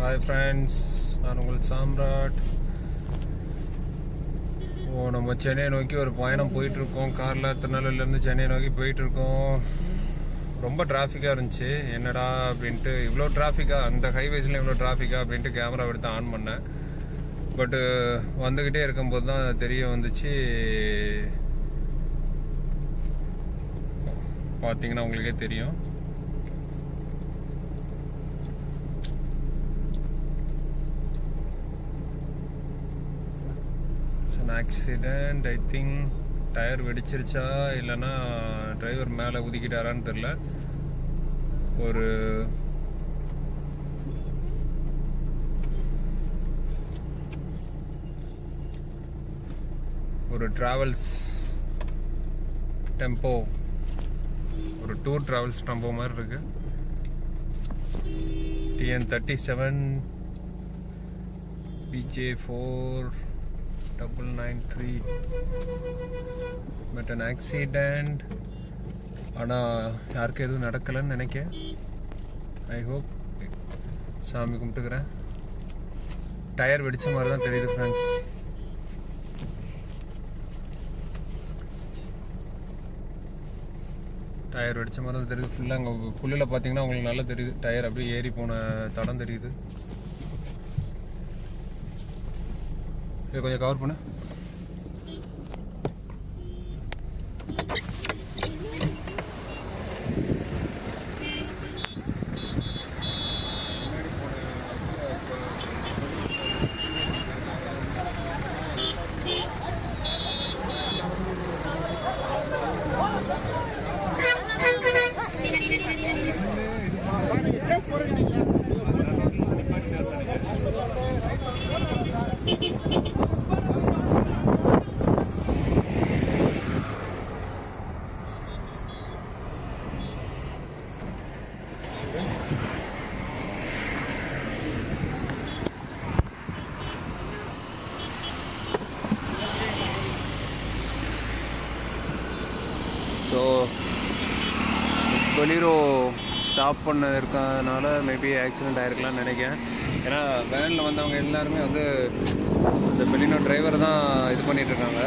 hi friends நான் உங்கள் சாம்ராட் ஓ நம்ம சென்னையை நோக்கி ஒரு பயணம் போயிட்டு இருக்கோம் காரில் திருநெல்வேலியிலேருந்து சென்னை நோக்கி போயிட்டு இருக்கோம் ரொம்ப டிராஃபிக்காக இருந்துச்சு என்னடா அப்படின்ட்டு இவ்வளோ டிராஃபிக்காக அந்த ஹைவேஸில் இவ்வளோ டிராஃபிக்காக அப்படின்ட்டு கேமரா எடுத்து ஆன் பண்ணேன் பட்டு வந்துக்கிட்டே இருக்கும்போது தான் தெரிய வந்துச்சு பார்த்தீங்கன்னா உங்களுக்கே தெரியும் an accident I think tyre வெடிச்சிருச்சா இல்லைன்னா டிரைவர் மேலே ஊதிக்கிட்டாரான்னு தெரில ஒரு ஒரு ட்ராவல்ஸ் டெம்போ ஒரு டூர் ட்ராவல்ஸ் டெம்போ மாதிரி இருக்கு TN thirty seven BJ four double nine three but an accident ஆனால் யாருக்கும் எதுவும் நடக்கலைன்னு நினைக்கிறேன் ஐ ஹோப் சாமி கும்பிட்டுக்கிறேன் டயர் வெடிச்ச மாதிரி தான் தெரியுது ஃப்ரெண்ட்ஸ் டயர் வெடிச்ச மாதிரி தான் தெரியுது ஃபுல்லாக அங்கே புல்லில் பார்த்தீங்கன்னா உங்களுக்கு நல்லா தெரியுது டயர் அப்படியே ஏறி போன தடம் தெரியுது இதை கொஞ்சம் கவர் பண்ணு ஸோ பொலிரோ ஸ்டாப் பண்ண இருக்கறதுனால மேபி ஆக்சிடென்ட் ஆயிருக்கலாம்னு நினைக்கிறேன் ஏன்னா வேனில் வந்தவங்க எல்லாருமே வந்து இந்த பெலினோ டிரைவர் தான் இது பண்ணிட்டு இருக்காங்க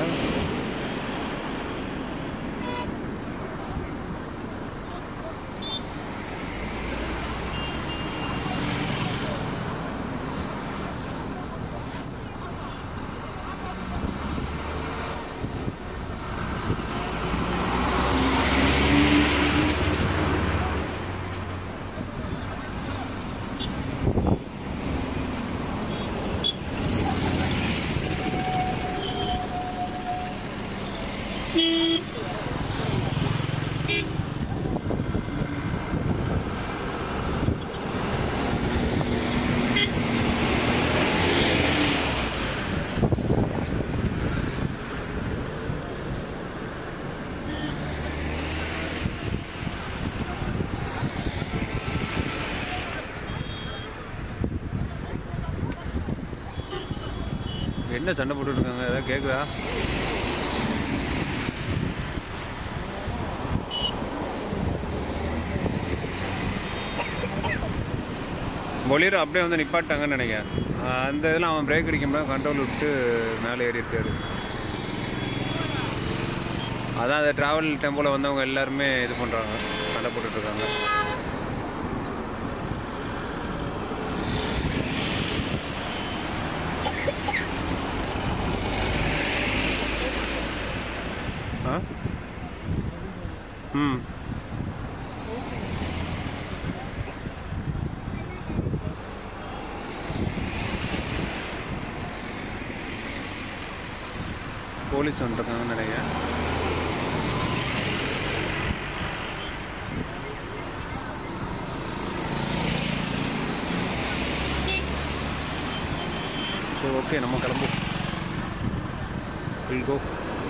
என்ன சண்டை போட்டுட்டு இருக்காங்க ஏதாவது கேட்குதா பொலிரோ அப்படியே வந்து நிப்பாட்டாங்கன்னு நினைக்கிறேன் ஆஹ் அந்த இதில் அவன் பிரேக் அடிக்க முடியாது கண்ட்ரோல் விட்டு மேலே ஏறி இருக்காரு அதான் அந்த ட்ராவல் டெம்போவில் வந்தவங்க எல்லாருமே இது பண்ணுறாங்க சண்டை போட்டுட்டு இருக்காங்க ஆ ம் போலீஸ் வந்துருக்காங்கன்னு நினைக்கிறேன் சரி ஓகே நம்ம கிளம்புவோம் வில் கோ